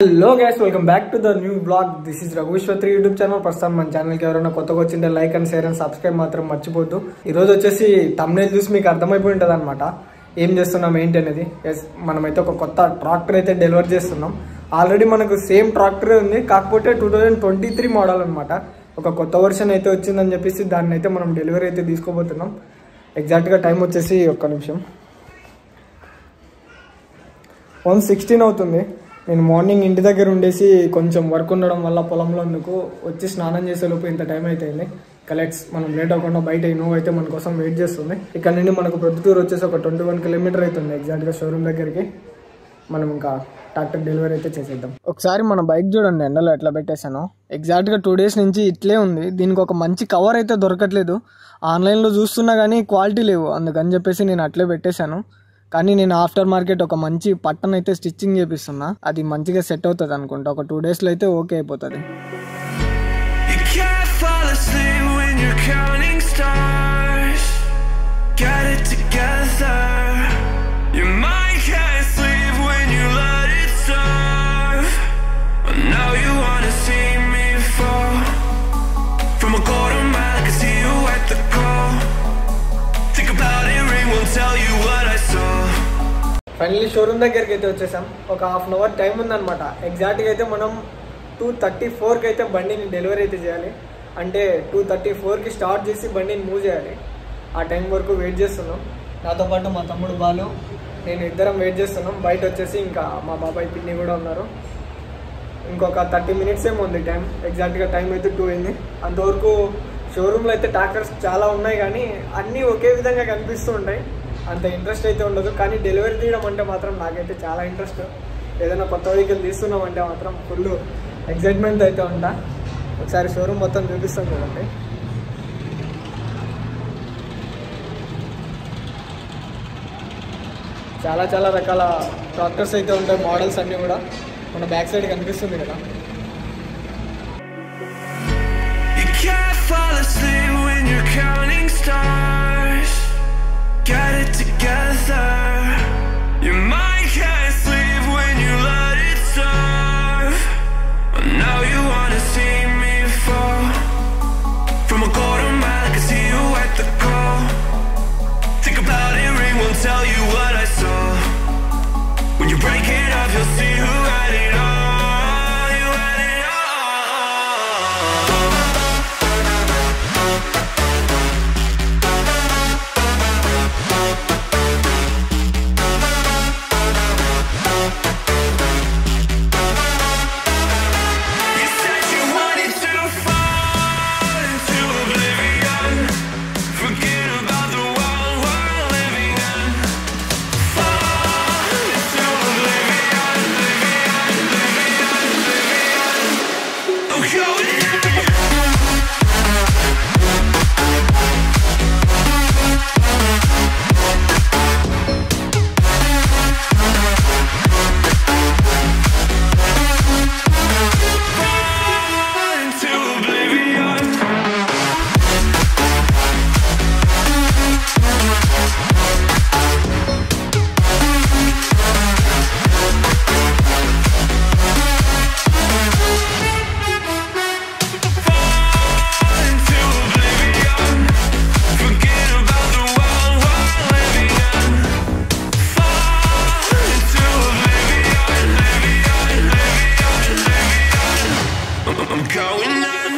Hello guys welcome back to the new blog this is Raghuswatri YouTube channel ప్రస్తుతం మన ఛానల్కి ఎవరైనా కొత్తగా వచ్చింటే like and share and subscribe మాత్రం మర్చిపోద్దు ఈ రోజు వచ్చేసి తమ్నేల్ చూసి మీకు అర్థమైపోయి ఉంటుంది అనమాట ఏం చేస్తున్నాం ఏంటి అనేది ఎస్ మనమైతే ఒక కొత్త ట్రాక్టర్ అయితే డెలివర్ చేస్తున్నాం ఆల్రెడీ మనకు సేమ్ ట్రాక్టరే ఉంది కాకపోతే two thousand twenty three model అనమాట ఒక కొత్త వర్షన్ అయితే వచ్చిందని చెప్పేసి దాన్ని అయితే మనం డెలివరీ అయితే తీసుకోబోతున్నాం ఎగ్జాక్ట్గా టైం వచ్చేసి ఒక్క నిమిషం వన్ సిక్స్టీన్ అవుతుంది నేను మార్నింగ్ ఇంటి దగ్గర ఉండేసి కొంచెం వర్క్ ఉండడం వల్ల పొలంలో అందుకు వచ్చి స్నానం చేసే లోపు ఇంత టైం అయితే అయింది కలెక్ట్స్ మనం లేట్ అవ్వకుండా బయట ఇన్నోవా అయితే మన కోసం వెయిట్ చేస్తుంది ఇక్కడ నుండి మనకు ప్రొద్దుటూరు వచ్చేసి ఒక ట్వంటీ వన్ కిలోమీటర్ అవుతుంది ఎగ్జాక్ట్గా షోరూమ్ దగ్గరికి మనం ఇంకా ట్రాక్టర్ డెలివరీ అయితే చేసేద్దాం ఒకసారి మన బైక్ చూడండి ఎండలో ఎట్లా పెట్టేశాను ఎగ్జాక్ట్గా టూ డేస్ నుంచి ఇట్లే ఉంది దీనికి ఒక మంచి కవర్ అయితే దొరకట్లేదు ఆన్లైన్లో చూస్తున్నా కానీ క్వాలిటీ లేవు అందుకని చెప్పేసి నేను అట్లే పెట్టేశాను కానీ నేను ఆఫ్టర్ మార్కెట్ ఒక మంచి పట్టన్ అయితే స్టిచ్చింగ్ చేపిస్తున్నా అది మంచిగా సెట్ అవుతుంది అనుకుంటా ఒక టూ డేస్లో అయితే ఓకే అయిపోతుంది You can't fall asleep when you're counting stars. Get it together. Your mind can't sleep when you let it serve. Now you wanna see me fall. From a quarter mile, I can see you at the call. Think about it, ring won't tell you what I saw. Finally showroom దగ్గరికి అయితే వచ్చేసాం ఒక half an hour time ఉందన్నమాట ఎగ్జాక్ట్గా అయితే మనం two thirty ఫోర్కి అయితే బండిని డెలివరీ అయితే చేయాలి అంటే టూ థర్టీ ఫోర్కి స్టార్ట్ చేసి బండిని మూవ్ చేయాలి ఆ టైం వరకు వెయిట్ చేస్తున్నాం నాతో పాటు మా తమ్ముడు బాలు నేను ఇద్దరం వెయిట్ చేస్తున్నాం బయట వచ్చేసి ఇంకా మా బాబాయ్ పిన్ని కూడా ఉన్నారు ఇంకొక థర్టీ మినిట్స్ ఏమో ఉంది టైం ఎగ్జాక్ట్గా టైం అయితే టూ అయింది అంతవరకు షోరూంలో అయితే ట్రాక్టర్స్ చాలా ఉన్నాయి కానీ అన్నీ ఒకే విధంగా కనిపిస్తూ ఉంటాయి అంత ఇంట్రెస్ట్ అయితే ఉండదు కానీ డెలివరీ తీయడం అంటే మాత్రం నాకైతే చాలా ఇంట్రెస్ట్ ఏదైనా కొత్త వెహికల్ తీస్తున్నామంటే మాత్రం ఫుల్ ఎగ్జైట్మెంట్ అయితే ఉంటా ఒకసారి షోరూమ్ మొత్తం చూపిస్తాం చూడండి చాలా చాలా రకాల ట్రాక్టర్స్ అయితే ఉంటాయి మోడల్స్ అన్నీ కూడా మన బ్యాక్ సైడ్ కనిపిస్తుంది కదా You can't fall asleep when you're counting stars. Get it together. Your mind can't sleep when you let it serve. Now you wanna see me fall. From a quarter mile, I can see you at the call. Think about it, ring won't tell you what I saw. When you break it up, you'll see who had it all. You had it all. You said you wanted to fall into oblivion. Forget about the world we're living in. Fall into oblivion, oblivion, oblivion, oblivion. I'm going in. Fall into oblivion. Fall into oblivion. Forget about the world we're living in. Fall into oblivion, oblivion, oblivion, oblivion. I'm going in.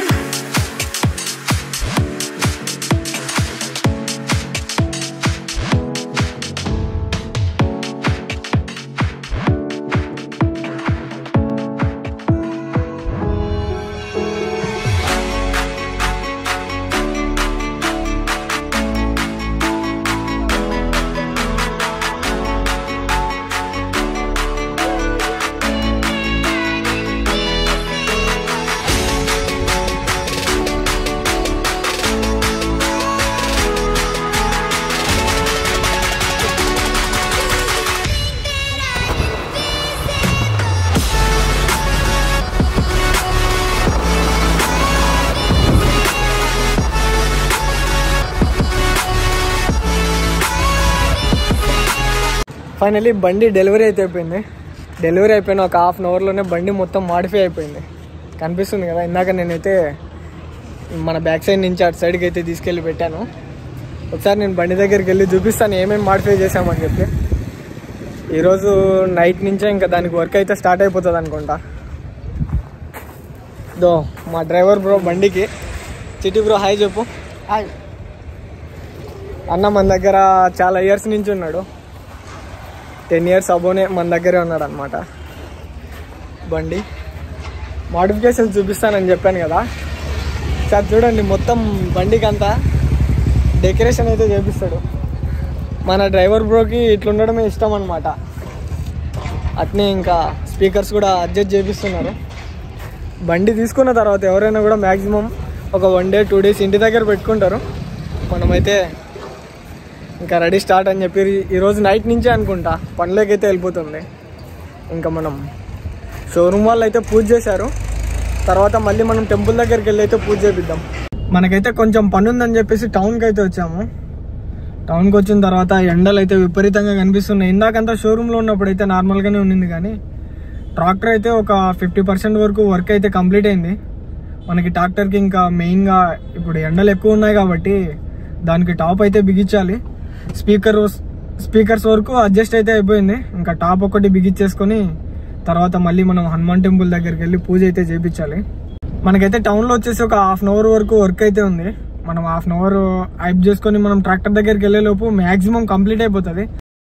Finally బండి delivery అయితే అయిపోయింది delivery అయిపోయిన ఒక half అన్ అవర్లోనే బండి మొత్తం modify అయిపోయింది కనిపిస్తుంది కదా ఇందాక నేనైతే మన బ్యాక్ సైడ్ నుంచి అటు సైడ్కి అయితే తీసుకెళ్ళి పెట్టాను ఒకసారి నేను బండి దగ్గరికి వెళ్ళి చూపిస్తాను ఏమేమి మాడిఫై చేసామని చెప్పి ఈరోజు నైట్ నుంచే ఇంకా దానికి వర్క్ అయితే స్టార్ట్ అయిపోతుంది అనుకుంటా దో మా డ్రైవర్ బ్రో బండికి చిట్టి బ్రో హాయ్ చెప్పు హాయ్ అన్న మన దగ్గర చాలా ఇయర్స్ నుంచి ఉన్నాడు టెన్ ఇయర్స్ అబోనే మన దగ్గరే ఉన్నాడు అనమాట బండి మాడిఫికేషన్ చూపిస్తానని చెప్పాను కదా సార్ చూడండి మొత్తం బండికి అంతా డెకరేషన్ అయితే చేపిస్తాడు మన డ్రైవర్ బ్రోకి ఇట్లా ఉండడమే ఇష్టం అనమాట అట్నే ఇంకా స్పీకర్స్ కూడా అడ్జస్ట్ చేపిస్తున్నారు బండి తీసుకున్న తర్వాత ఎవరైనా కూడా మ్యాక్సిమం ఒక వన్ డే టూ డేస్ ఇంటి దగ్గర పెట్టుకుంటారు మనమైతే ఇంకా రెడీ స్టార్ట్ అని చెప్పి ఈరోజు నైట్ నుంచే అనుకుంటా పనిలోకైతే వెళ్ళిపోతుంది ఇంకా మనం షోరూమ్ వాళ్ళు అయితే పూజ చేశారు తర్వాత మళ్ళీ మనం టెంపుల్ దగ్గరికి వెళ్ళి అయితే పూజ చేపిద్దాం మనకైతే కొంచెం పని ఉందని చెప్పేసి టౌన్కి అయితే వచ్చాము టౌన్కి వచ్చిన తర్వాత ఎండలు అయితే విపరీతంగా కనిపిస్తున్నాయి ఇందాకంతా షోరూంలో ఉన్నప్పుడు అయితే నార్మల్గానే ఉండింది కానీ ట్రాక్టర్ అయితే ఒక ఫిఫ్టీ పర్సెంట్ వరకు వర్క్ అయితే కంప్లీట్ అయింది మనకి ట్రాక్టర్కి ఇంకా మెయిన్గా ఇప్పుడు ఎండలు ఎక్కువ ఉన్నాయి కాబట్టి దానికి టాప్ అయితే బిగించాలి స్పీకర్ స్పీకర్స్ వరకు అడ్జస్ట్ అయితే అయిపోయింది ఇంకా టాప్ ఒకటి బిగించేసుకొని తర్వాత మళ్ళీ మనం హనుమాన్ టెంపుల్ దగ్గరికి వెళ్ళి పూజ అయితే చేయించాలి మనకైతే టౌన్లో వచ్చేసి ఒక హాఫ్ అన్ అవర్ వరకు వర్క్ అయితే ఉంది మనం హాఫ్ అన్ అవర్ హైప్ చేసుకొని మనం ట్రాక్టర్ దగ్గరికి వెళ్ళే లోపు మ్యాక్సిమం కంప్లీట్ అయిపోతుంది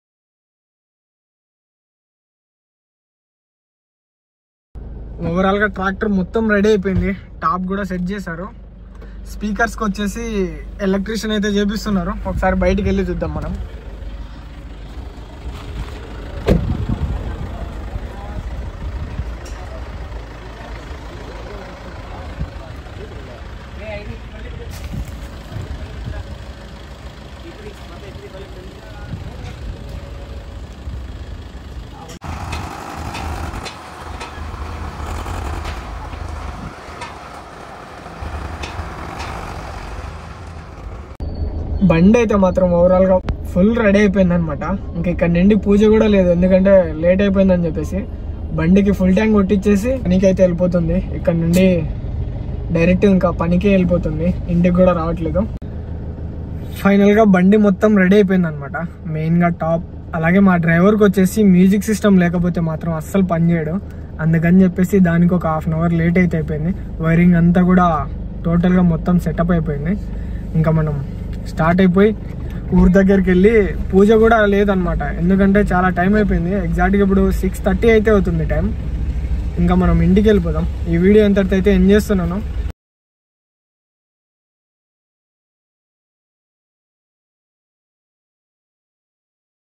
ఓవరాల్గా ట్రాక్టర్ మొత్తం రెడీ అయిపోయింది టాప్ కూడా సెట్ చేశారు స్పీకర్స్కి వచ్చేసి ఎలక్ట్రీషియన్ అయితే చేపిస్తున్నారు ఒకసారి బయటికి వెళ్ళి చూద్దాం మనం బండి అయితే మాత్రం ఓవరాల్ గా ఫుల్ రెడీ అయిపోయింది అనమాట ఇంకా ఇక్కడ నుండి పూజ కూడా లేదు ఎందుకంటే లేట్ అయిపోయిందని చెప్పేసి బండికి ఫుల్ ట్యాంక్ కొట్టించేసి పనికి అయితే వెళ్ళిపోతుంది ఇక్కడ నుండి డైరెక్ట్ ఇంకా పనికి వెళ్ళిపోతుంది ఇంటికి కూడా రావట్లేదు ఫైనల్ గా బండి మొత్తం రెడీ అయిపోయింది అనమాట మెయిన్ గా టాప్ అలాగే మా డ్రైవర్కి వచ్చేసి మ్యూజిక్ సిస్టమ్ లేకపోతే మాత్రం అస్సలు పనిచేయడు అందుకని చెప్పేసి దానికి ఒక హాఫ్ అన్ అవర్ లేట్ అయితే అయిపోయింది వైరింగ్ అంతా కూడా టోటల్గా మొత్తం సెటప్ అయిపోయింది ఇంకా మనం స్టార్ట్ అయిపోయి ఊరి దగ్గరికి వెళ్ళి పూజ కూడా లేదనమాట ఎందుకంటే చాలా టైం అయిపోయింది ఎగ్జాక్ట్గా ఇప్పుడు సిక్స్ థర్టీ అయితే అవుతుంది టైం ఇంకా మనం ఇంటికి వెళ్ళిపోదాం ఈ వీడియో ఎంతటితో అయితే ఎంజాయ్ చేస్తున్నాను